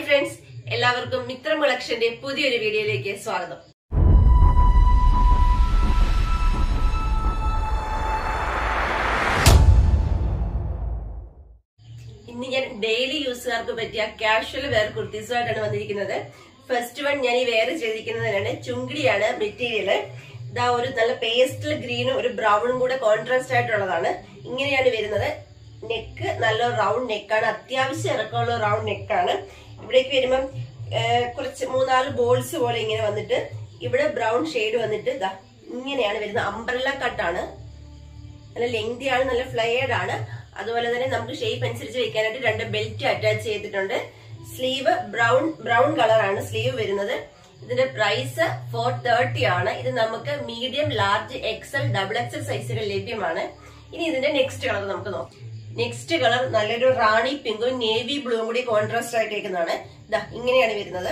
friends എല്ലാവർക്കും മിത്രം കളക്ഷന്റെ പുതിയൊരു വീഡിയോയിലേക്ക് സ്വാഗതം ഇന്ന് ഞാൻ ഡെയിലി യൂസുകാർക്ക് പറ്റിയ കാഷ്വൽ വെയർ കുർത്തീസുമായിട്ടാണ് വന്നിരിക്കുന്നത് ഫസ്റ്റ് വൺ ഞാൻ ഈ വെയർ ചെയ്തിരിക്കുന്നതിനാണ് ചുങ്കിടിയാണ് മെറ്റീരിയല് ഇതാ ഒരു നല്ല പേസ്റ്റൽ ഗ്രീനും ഒരു ബ്രൗണും കൂടെ കോൺട്രാസ്റ്റ് ആയിട്ടുള്ളതാണ് ഇങ്ങനെയാണ് വരുന്നത് നെക്ക് നല്ല റൗണ്ട് നെക്കാണ് അത്യാവശ്യം ഇറക്കമുള്ള റൗണ്ട് നെക്കാണ് ഇവിടേക്ക് വരുമ്പം ആ, കുറച്ച് മൂന്നാല് ബോൾസ് പോലെ ഇങ്ങനെ വന്നിട്ട് ഇവിടെ ബ്രൗൺ ഷെയ്ഡ് വന്നിട്ട് ഇതാ ഇങ്ങനെയാണ് വരുന്നത് അംബ്രല്ല കട്ടാണ് നല്ല ലെങ്തി ആണ് നല്ല ഫ്ലയേഡ് ആണ് അതുപോലെ തന്നെ നമുക്ക് ഷേപ്പ് അനുസരിച്ച് വെക്കാനായിട്ട് രണ്ട് ബെൽറ്റ് അറ്റാച്ച് ചെയ്തിട്ടുണ്ട് സ്ലീവ് ബ്രൗൺ ബ്രൗൺ കളറാണ് സ്ലീവ് വരുന്നത് ഇതിന്റെ പ്രൈസ് ഫോർ തേർട്ടി ആണ് ഇത് നമുക്ക് medium large XL double XL സൈസുകൾ ലഭ്യമാണ് ഇനി ഇതിന്റെ നെക്സ്റ്റ് കളർ നമുക്ക് നോക്കാം നെക്സ്റ്റ് കളർ നല്ലൊരു റാണി പിങ്കും നേവി ബ്ലൂവും കൂടി കോൺട്രാസ്റ്റ് ആയിട്ട് വെക്കുന്നതാണ് ഇതാ ഇങ്ങനെയാണ് വരുന്നത്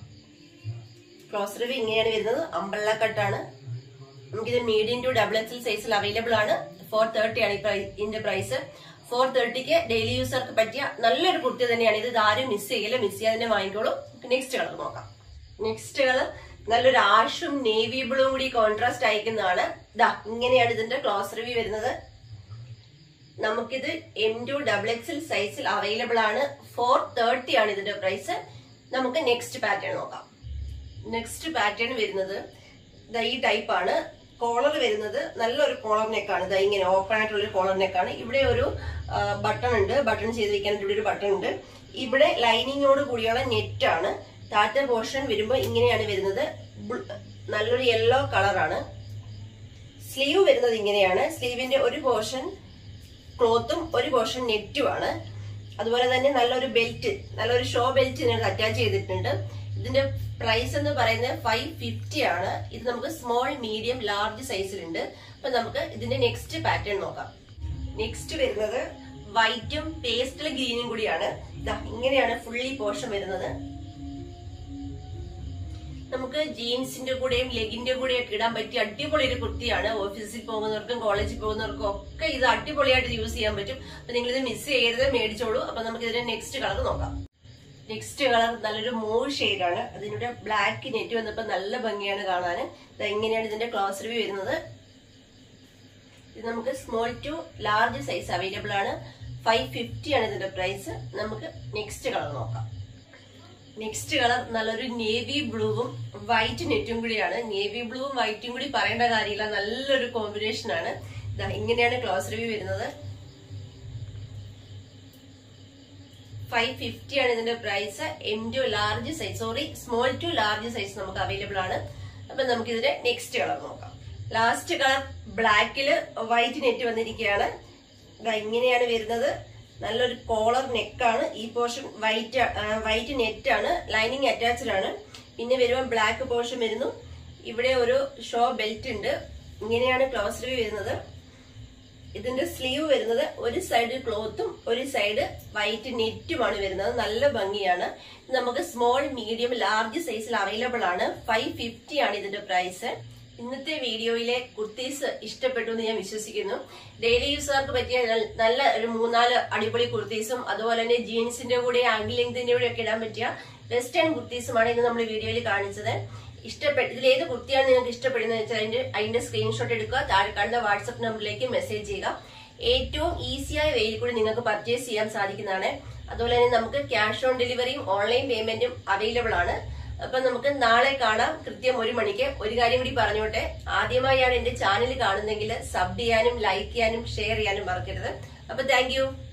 ക്രോസ് റിവ് ഇങ്ങനെയാണ് വരുന്നത് അമ്പള്ള കട്ടാണ് നമുക്കിത് മീഡിയം ടു ഡബിൾ എക്സൽ സൈസിൽ അവൈലബിൾ ആണ് ഫോർ തേർട്ടി ആണ് ഈ പ്രൈ- ഇതിന്റെ പ്രൈസ് ഫോർ തേർട്ടിക്ക് ഡെയിലി യൂസർക്ക് പറ്റിയ നല്ലൊരു കുർത്തി തന്നെയാണ് ഇത് ആരും മിസ് ചെയ്യില്ല മിസ് ചെയ്യാതെ തന്നെ വാങ്ങിക്കോളൂ നെക്സ്റ്റ് കളർ നോക്കാം നെക്സ്റ്റ് കളർ നല്ലൊരു ആഷും നേവി ബ്ലൂ കൂടി കോൺട്രാസ്റ്റ് അയക്കുന്നതാണ് ദാ ഇങ്ങനെയാണ് ഇതിന്റെ ക്ലോസ് റിവ്യൂ വരുന്നത് നമുക്കിത് എം ടു ഡബിൾ എക്സൽ സൈസിൽ അവൈലബിൾ ആണ് ഫോർ തേർട്ടി ആണ് ഇതിന്റെ പ്രൈസ് നമുക്ക് നെക്സ്റ്റ് പാറ്റേൺ നോക്കാം നെക്സ്റ്റ് പാറ്റേൺ വരുന്നത് ദാ ഈ ടൈപ്പ് ആണ് കോളർ വരുന്നത് നല്ലൊരു കോളർ നെക്കാണ് ദാ ഇങ്ങനെ ഓപ്പൺ ആയിട്ടുള്ള ഒരു കോളർ നെക്കാണ് ഇവിടെ ഒരു ബട്ടൺ ഉണ്ട് ബട്ടൺ ചെയ്ത് വെക്കാനായിട്ട് ഇവിടെ ഒരു ബട്ടൺ ഉണ്ട് ഇവിടെ ലൈനിങ്ങോട് കൂടിയുള്ള നെറ്റ് ആണ് താറ്റ പോർഷൻ വരുമ്പോൾ ഇങ്ങനെയാണ് വരുന്നത് ബ്ലു- നല്ലൊരു യെല്ലോ കളറാണ് സ്ലീവ് വരുന്നത് ഇങ്ങനെയാണ് സ്ലീവിന്റെ ഒരു പോർഷൻ ക്ലോത്തും ഒരു പോർഷൻ നെറ്റുമാണ് അതുപോലെ തന്നെ നല്ലൊരു ബെൽറ്റ് നല്ലൊരു ഷോ ബെൽറ്റ് ഇതിനകത്ത് അറ്റാച്ച് ചെയ്തിട്ടുണ്ട് ഇതിന്റെ പ്രൈസ് എന്ന് പറയുന്നത് ഫൈവ് ഫിഫ്റ്റി ആണ് ഇത് നമുക്ക് സ്മോൾ മീഡിയം ലാർജ് സൈസിലുണ്ട് അപ്പൊ നമുക്ക് ഇതിന്റെ നെക്സ്റ്റ് പാറ്റേൺ നോക്കാം നെക്സ്റ്റ് വരുന്നത് വൈറ്റും പേസ്റ്റൽ ഗ്രീനും കൂടിയാണ് ഇതാ ഇങ്ങനെയാണ് ഫുള്ളി പോർഷൻ വരുന്നത് നമുക്ക് ജീൻസിന്റെ കൂടെയും ലെഗിന്റെ കൂടെയും ഒക്കെ ഇടാൻ പറ്റിയ അടിപൊളി ഒരു കുർത്തിയാണ് ഓഫീസിൽ പോകുന്നവർക്കും കോളേജിൽ പോകുന്നവർക്കും ഒക്കെ ഇത് അടിപൊളിയായിട്ട് യൂസ് ചെയ്യാൻ പറ്റും അപ്പൊ നിങ്ങൾ ഇത് മിസ് ചെയ്യരുത് മേടിച്ചോളൂ അപ്പൊ നമുക്ക് ഇതിന്റെ നെക്സ്റ്റ് കളർ നോക്കാം നെക്സ്റ്റ് കളർ നല്ലൊരു മൂവ് ആണ് അതിനൂടെ ബ്ലാക്ക് നെറ്റ് വന്നപ്പോ നല്ല ഭംഗിയാണ് കാണാൻ ദാ ഇങ്ങനെയാണ് ഇതിന്റെ ക്ലോസ് റിവ്യൂ വരുന്നത് ഇത് നമുക്ക് small to large size available ആണ് ഫൈവ് ഫിഫ്റ്റി ആണ് ഇതിന്റെ പ്രൈസ് നമുക്ക് നെക്സ്റ്റ് കളർ നോക്കാം നെക്സ്റ്റ് കളർ നല്ലൊരു നേവി ബ്ലൂവും വൈറ്റ് നെറ്റും കൂടിയാണ് നേവി ബ്ലൂവും വൈറ്റും കൂടി പറയേണ്ട കാര്യമില്ല നല്ലൊരു കോമ്പിനേഷൻ ആണ് ദാ ഇങ്ങനെയാണ് ക്ലോസ് റിവ്യൂ വരുന്നത് ഫൈവ് ഫിഫ്റ്റി ആണ് ഇതിന്റെ price M to large size sorry small to large size നമുക്ക് അവൈലബിൾ ആണ് അപ്പൊ നമുക്ക് ഇതിന്റെ നെക്സ്റ്റ് കളർ നോക്കാം ലാസ്റ്റ് കളർ ബ്ലാക്കില് വൈറ്റ് നെറ്റ് വന്നിരിക്കുകയാണ് ദാ ഇങ്ങനെയാണ് വരുന്നത് നല്ലൊരു കോളർ നെക്കാണ് ഈ പോർഷൻ വൈറ്റ് വൈറ്റ് നെറ്റ് ആണ് ലൈനിങ് അറ്റാച്ച്ഡ് ആണ് പിന്നെ വരുമ്പോൾ ബ്ലാക്ക് പോർഷൻ വരുന്നു ഇവിടെ ഒരു ഷോ ബെൽറ്റ് ഉണ്ട് ഇങ്ങനെയാണ് ക്ലോസ് റിവ്യൂ വരുന്നത് ഇതിന്റെ സ്ലീവ് വരുന്നത് ഒരു സൈഡ് ക്ലോത്തും ഒരു സൈഡ് വൈറ്റ് നെറ്റുമാണ് വരുന്നത് നല്ല ഭംഗിയാണ് ഇത് നമുക്ക് സ്മോൾ മീഡിയം ലാർജ് സൈസിൽ അവൈലബിൾ ആണ് ഫൈവ് ഫിഫ്റ്റി ആണ് ഇതിന്റെ പ്രൈസ് ഇന്നത്തെ വീഡിയോയിലെ കുർത്തീസ് ഇഷ്ടപ്പെട്ടു എന്ന് ഞാൻ വിശ്വസിക്കുന്നു ഡെയിലി യൂസുകാർക്ക് പറ്റിയ നൽ- നല്ല ഒരു മൂന്നാല് അടിപൊളി കുർത്തീസും അതുപോലെ തന്നെ ജീൻസിന്റെ കൂടെ ആംഗിൾ ലെങ്തിന്റെ കൂടെ ഒക്കെ ഇടാൻ പറ്റിയ വെസ്റ്റേൺ കുർത്തീസുമാണ് ഇന്ന് നമ്മൾ വീഡിയോയിൽ കാണിച്ചത് ഇഷ്ടപ്പെട്ട ഇതിൽ ഏത് കുർത്തിയാണ് നിങ്ങൾക്ക് ഇഷ്ടപ്പെടുന്നത് വെച്ചാൽ അതിന്റെ അതിന്റെ സ്ക്രീൻഷോട്ട് എടുക്കുക താഴെ കാണുന്ന വാട്സപ്പ് നമ്പറിലേക്ക് മെസ്സേജ് ചെയ്യുക ഏറ്റവും ഈസിയായ വേയിൽ കൂടി നിങ്ങൾക്ക് പർച്ചേസ് ചെയ്യാൻ സാധിക്കുന്നതാണ് അതുപോലെ തന്നെ നമുക്ക് ക്യാഷ് ഓൺ ഡെലിവറിയും ഓൺലൈൻ പേയ്മെന്റും അവൈലബിൾ ആണ് അപ്പൊ നമുക്ക് നാളെ കാണാം കൃത്യം ഒരു മണിക്ക് ഒരു കാര്യം കൂടി പറഞ്ഞോട്ടെ ആദ്യമായാണ് എന്റെ ചാനൽ കാണുന്നെങ്കിൽ സബ് ചെയ്യാനും ലൈക്ക് ചെയ്യാനും ഷെയർ ചെയ്യാനും മറക്കരുത് അപ്പൊ താങ്ക്